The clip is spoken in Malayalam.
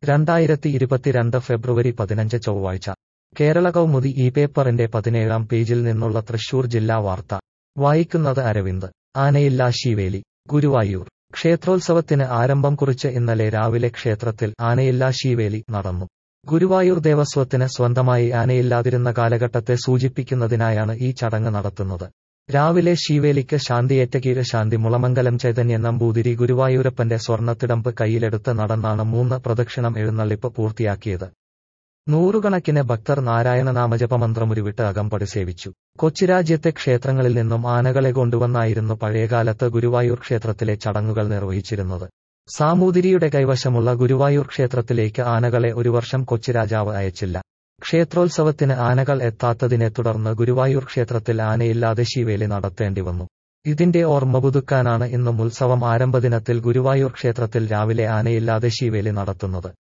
രണ്ടായിരത്തി ഇരുപത്തിരണ്ട് ഫെബ്രുവരി പതിനഞ്ച് ചൊവ്വാഴ്ച കേരള കൗമുദി ഈ പേപ്പറിന്റെ പതിനേഴാം പേജിൽ നിന്നുള്ള തൃശൂർ ജില്ലാ വാർത്ത വായിക്കുന്നത് അരവിന്ദ് ആനയില്ലാ ശീവേലി ഗുരുവായൂർ ക്ഷേത്രോത്സവത്തിന് ആരംഭം കുറിച്ച് ഇന്നലെ രാവിലെ ക്ഷേത്രത്തിൽ ആനയില്ലാ ശീവേലി നടന്നു ഗുരുവായൂർ ദേവസ്വത്തിന് സ്വന്തമായി ആനയില്ലാതിരുന്ന കാലഘട്ടത്തെ സൂചിപ്പിക്കുന്നതിനായാണ് ഈ ചടങ്ങ് നടത്തുന്നത് രാവിലെ ശീവേലിക്ക് ശാന്തിയേറ്റ കീഴ് ശാന്തി മുളമംഗലം ചൈതന്യ നമ്പൂതിരി ഗുരുവായൂരപ്പന്റെ സ്വർണ്ണത്തിടമ്പ് കയ്യിലെടുത്ത് നടന്നാണ് മൂന്ന് പ്രദക്ഷിണം എഴുന്നള്ളിപ്പ് പൂർത്തിയാക്കിയത് നൂറുകണക്കിന് ഭക്തർ നാരായണ നാമജപമന്ത്രമുരുവിട്ട് അകമ്പടി സേവിച്ചു കൊച്ചിരാജ്യത്തെ ക്ഷേത്രങ്ങളിൽ നിന്നും ആനകളെ കൊണ്ടുവന്നായിരുന്നു പഴയകാലത്ത് ഗുരുവായൂർ ക്ഷേത്രത്തിലെ ചടങ്ങുകൾ നിർവഹിച്ചിരുന്നത് സാമൂതിരിയുടെ കൈവശമുള്ള ഗുരുവായൂർ ക്ഷേത്രത്തിലേക്ക് ആനകളെ ഒരു വർഷം കൊച്ചിരാജാവ് അയച്ചില്ല ക്ഷേത്രോത്സവത്തിന് ആനകൾ എത്താത്തതിനെ തുടർന്ന് ഗുരുവായൂർ ക്ഷേത്രത്തിൽ ആനയില്ലാതെ ശീവേലി നടത്തേണ്ടി വന്നു ഇതിന്റെ ഓർമ്മ പുതുക്കാനാണ് ഇന്നും ഉത്സവം ആരംഭദിനത്തിൽ ഗുരുവായൂർ ക്ഷേത്രത്തിൽ രാവിലെ ആനയില്ലാതെ ശീവേലി നടത്തുന്നത്